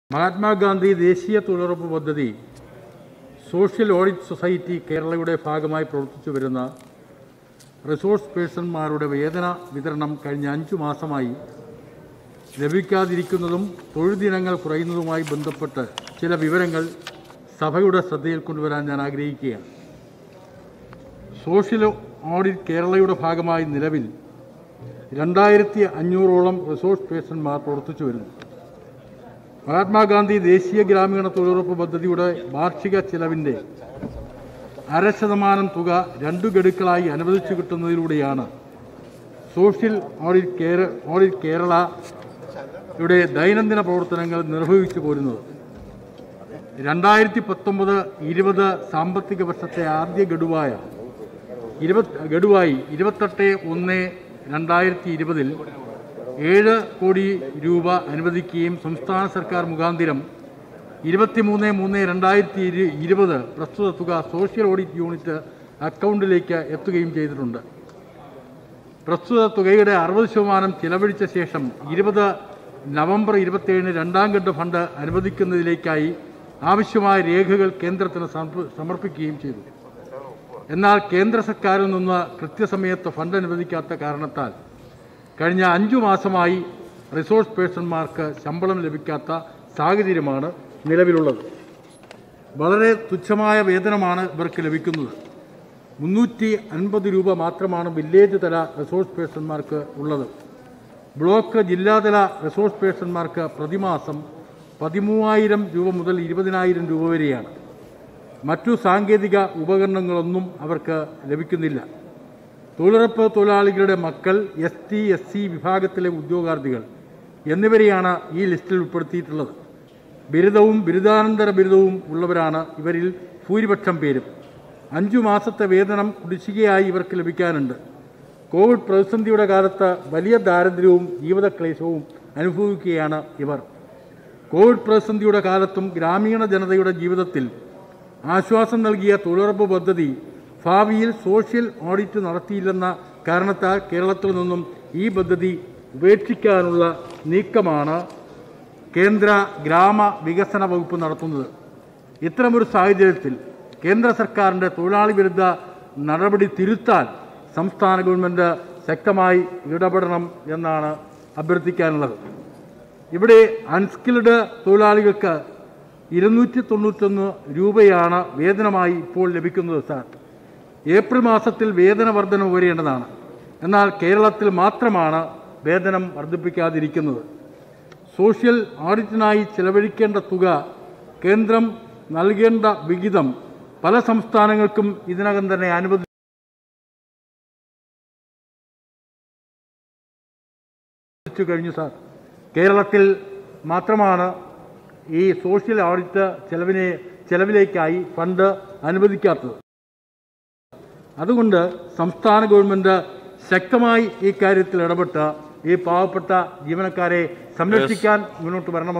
മഹാത്മാഗാന്ധി ദേശീയ തൊഴിലുറപ്പ് പദ്ധതി സോഷ്യൽ ഓഡിറ്റ് സൊസൈറ്റി കേരളയുടെ ഭാഗമായി പ്രവർത്തിച്ചു വരുന്ന റിസോഴ്സ് പേഴ്സൺമാരുടെ വേതന വിതരണം കഴിഞ്ഞ അഞ്ചു മാസമായി ലഭിക്കാതിരിക്കുന്നതും തൊഴിൽ ദിനങ്ങൾ കുറയുന്നതുമായി ബന്ധപ്പെട്ട് ചില വിവരങ്ങൾ സഭയുടെ ശ്രദ്ധയിൽ കൊണ്ടുവരാൻ ഞാൻ ആഗ്രഹിക്കുകയാണ് സോഷ്യൽ ഓഡിറ്റ് കേരളയുടെ ഭാഗമായി നിലവിൽ രണ്ടായിരത്തി അഞ്ഞൂറോളം റിസോഴ്സ് പേഴ്സൺമാർ പ്രവർത്തിച്ചു വരുന്നു മഹാത്മാഗാന്ധി ദേശീയ ഗ്രാമീണ തൊഴിലുറപ്പ് പദ്ധതിയുടെ വാർഷിക ചെലവിൻ്റെ അര ശതമാനം തുക രണ്ടു ഗഡുക്കളായി അനുവദിച്ചു കിട്ടുന്നതിലൂടെയാണ് സോഷ്യൽ ഓഡിറ്റ് കേര ഓഡിറ്റ് കേരളയുടെ ദൈനംദിന പ്രവർത്തനങ്ങൾ നിർവഹിച്ചു പോരുന്നത് രണ്ടായിരത്തി പത്തൊമ്പത് ഇരുപത് സാമ്പത്തിക വർഷത്തെ ആദ്യ ഗഡുവായ ഇരുപത് ഗഡുവായി ഇരുപത്തെട്ട് ഒന്ന് രണ്ടായിരത്തി ഇരുപതിൽ ഏഴ് കോടി രൂപ അനുവദിക്കുകയും സംസ്ഥാന സർക്കാർ മുഖാന്തിരം ഇരുപത്തിമൂന്ന് മൂന്ന് രണ്ടായിരത്തി ഇരു ഇരുപത് പ്രസ്തുത തുക സോഷ്യൽ ഓഡിറ്റ് യൂണിറ്റ് അക്കൗണ്ടിലേക്ക് എത്തുകയും ചെയ്തിട്ടുണ്ട് പ്രസ്തുത തുകയുടെ അറുപത് ശതമാനം ചിലവഴിച്ച ശേഷം ഇരുപത് നവംബർ ഇരുപത്തിയേഴിന് രണ്ടാം ഘട്ട ഫണ്ട് അനുവദിക്കുന്നതിലേക്കായി ആവശ്യമായ രേഖകൾ കേന്ദ്രത്തിന് സമർപ്പ- സമർപ്പിക്കുകയും ചെയ്തു എന്നാൽ കേന്ദ്ര സർക്കാരിൽ നിന്ന് കൃത്യസമയത്ത് ഫണ്ട് അനുവദിക്കാത്ത കാരണത്താൽ കഴിഞ്ഞ അഞ്ചു മാസമായി റിസോഴ്സ് പേഴ്സൺമാർക്ക് ശമ്പളം ലഭിക്കാത്ത സാഹചര്യമാണ് നിലവിലുള്ളത് വളരെ തുച്ഛമായ വേതനമാണ് ഇവർക്ക് ലഭിക്കുന്നത് മുന്നൂറ്റി അൻപത് രൂപ മാത്രമാണ് വില്ലേജ് തല റിസോഴ്സ് പേഴ്സൺമാർക്ക് ഉള്ളത് ബ്ലോക്ക് ജില്ലാതല റിസോഴ്സ് പേഴ്സൺമാർക്ക് പ്രതിമാസം പതിമൂവായിരം രൂപ മുതൽ ഇരുപതിനായിരം രൂപ വരെയാണ് മറ്റു സാങ്കേതിക ഉപകരണങ്ങളൊന്നും അവർക്ക് ലഭിക്കുന്നില്ല തൊഴിലുറപ്പ് തൊഴിലാളികളുടെ മക്കൾ എസ് ടി എസ് സി വിഭാഗത്തിലെ ഉദ്യോഗാർത്ഥികൾ എന്നിവരെയാണ് ഈ ലിസ്റ്റിൽ ഉൾപ്പെടുത്തിയിട്ടുള്ളത് ബിരുദവും ബിരുദാനന്തര ബിരുദവും ഉള്ളവരാണ് ഇവരിൽ ഭൂരിപക്ഷം പേരും അഞ്ചു മാസത്തെ വേതനം കുടിശ്ശികയായി ഇവർക്ക് ലഭിക്കാനുണ്ട് കോവിഡ് പ്രതിസന്ധിയുടെ കാലത്ത് വലിയ ദാരിദ്ര്യവും ജീവിതക്ലേശവും അനുഭവിക്കുകയാണ് ഇവർ കോവിഡ് പ്രതിസന്ധിയുടെ കാലത്തും ഗ്രാമീണ ജനതയുടെ ജീവിതത്തിൽ ആശ്വാസം നൽകിയ തൊഴിലുറപ്പ് പദ്ധതി ഭാവിയിൽ സോഷ്യൽ ഓഡിറ്റ് നടത്തിയില്ലെന്ന കാരണത്താൽ കേരളത്തിൽ നിന്നും ഈ പദ്ധതി ഉപേക്ഷിക്കാനുള്ള നീക്കമാണ് കേന്ദ്ര ഗ്രാമ വികസന വകുപ്പ് നടത്തുന്നത് ഇത്തരമൊരു സാഹചര്യത്തിൽ കേന്ദ്ര സർക്കാരിൻ്റെ തൊഴിലാളി വിരുദ്ധ നടപടി തിരുത്താൻ സംസ്ഥാന ഗവൺമെൻറ് ശക്തമായി ഇടപെടണം എന്നാണ് അഭ്യർത്ഥിക്കാനുള്ളത് ഇവിടെ അൺസ്കിൽഡ് തൊഴിലാളികൾക്ക് ഇരുന്നൂറ്റി തൊണ്ണൂറ്റൊന്ന് രൂപയാണ് വേതനമായി ഇപ്പോൾ ലഭിക്കുന്നത് സാർ ഏപ്രിൽ മാസത്തിൽ വേതന വർധന വരേണ്ടതാണ് എന്നാൽ കേരളത്തിൽ മാത്രമാണ് വേതനം വർദ്ധിപ്പിക്കാതിരിക്കുന്നത് സോഷ്യൽ ഓഡിറ്റിനായി ചെലവഴിക്കേണ്ട തുക കേന്ദ്രം നൽകേണ്ട വിഹിതം പല സംസ്ഥാനങ്ങൾക്കും ഇതിനകം തന്നെ അനുവദിച്ചു കഴിഞ്ഞു സാർ കേരളത്തിൽ മാത്രമാണ് ഈ സോഷ്യൽ ഓഡിറ്റ് ചെലവിനെ ചെലവിലേക്കായി ഫണ്ട് അനുവദിക്കാത്തത് അതുകൊണ്ട് സംസ്ഥാന ഗവൺമെൻറ് ശക്തമായി ഈ കാര്യത്തിൽ ഇടപെട്ട് ഈ പാവപ്പെട്ട ജീവനക്കാരെ സംരക്ഷിക്കാൻ മുന്നോട്ട് വരണമെന്ന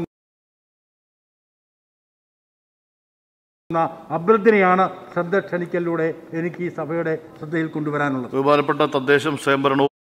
അഭ്യർത്ഥനയാണ് ശ്രദ്ധ ക്ഷണിക്കലിലൂടെ എനിക്ക് ഈ സഭയുടെ ശ്രദ്ധയിൽ കൊണ്ടുവരാനുള്ളത് ബഹുമാനപ്പെട്ട തദ്ദേശം സ്വയംഭരണവും